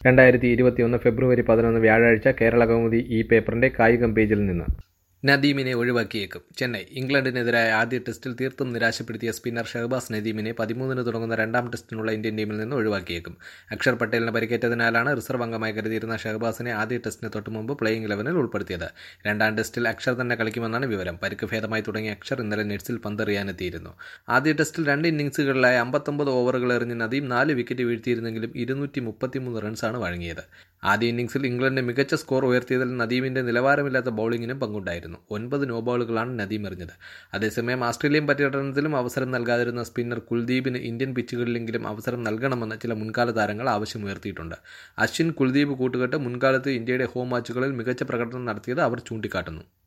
രണ്ടായിരത്തി ഇരുപത്തിയൊന്ന് ഫെബ്രുവരി പതിനൊന്ന് വ്യാഴാഴ്ച കേരള കൗമുദി ഈ പേപ്പറിന്റെ കായികം പേജിൽ നിന്ന് നദീമിനെ ഒഴിവാക്കിയേക്കും ചെന്നൈ ഇംഗ്ലണ്ടിനെതിരായ ആദ്യ ടെസ്റ്റിൽ തീർത്തും നിരാശപ്പെടുത്തിയ സ്പിന്നർ ഷഹബാസ് നദീമിനെ പതിമൂന്നിന് തുടങ്ങുന്ന രണ്ടാം ടെസ്റ്റിനുള്ള ഇന്ത്യൻ ടീമിൽ നിന്ന് ഒഴിവാക്കിയേക്കും അക്ഷർ പട്ടേലിന് പരിക്കേറ്റതിനാലാണ് റിസർവ് അംഗമായി കരുതിയിരുന്ന ഷഹബാസിനെ ആദ്യ ടെസ്റ്റിന് തൊട്ടുമുമ്പ് പ്ലേയിംഗ് ഇലവനിൽ ഉൾപ്പെടുത്തിയത് രണ്ടാം ടെസ്റ്റിൽ അക്ഷർ തന്നെ കളിക്കുമെന്നാണ് വിവരം പരിക്ക് ഭേദമായി തുടങ്ങിയ അക്ഷർ ഇന്നലെ നെറ്റ്സിൽ പന്തെറിയാനെത്തിയിരുന്നു ആദ്യ ടെസ്റ്റിൽ രണ്ട് ഇന്നിംഗ്സുകളിലായി അമ്പത്തൊമ്പത് ഓവറുകൾ എറിഞ്ഞ് നദീം നാല് വിക്കറ്റ് വീഴ്ത്തിയിരുന്നെങ്കിലും ഇരുന്നൂറ്റി മുപ്പത്തിമൂന്ന് റൺസാണ് വഴങ്ങിയത് ആദ്യ ഇന്നിംഗ്സിൽ ഇംഗ്ലണ്ടിന്റെ മികച്ച സ്കോർ ഉയർത്തിയതിൽ നദീമിന്റെ നിലവാരമില്ലാത്ത ബൌളിംഗിനും പങ്കുണ്ടായിരുന്നു ഒൻപത് നോ ബോളുകളാണ് നദീം എറിഞ്ഞത് അതേസമയം ആസ്ട്രേലിയൻ പര്യടനത്തിലും അവസരം നൽകാതിരുന്ന സ്പിന്നർ കുൽദീപിന് ഇന്ത്യൻ പിച്ചുകളിലെങ്കിലും അവസരം നൽകണമെന്ന് ചില മുൻകാല താരങ്ങൾ ആവശ്യമുയർത്തിയിട്ടുണ്ട് അശ്വിൻ കുൽദീപ് കൂട്ടുകെട്ട് മുൻകാലത്ത് ഇന്ത്യയുടെ ഹോം മാച്ചുകളിൽ മികച്ച പ്രകടനം നടത്തിയത് അവർ ചൂണ്ടിക്കാട്ടുന്നു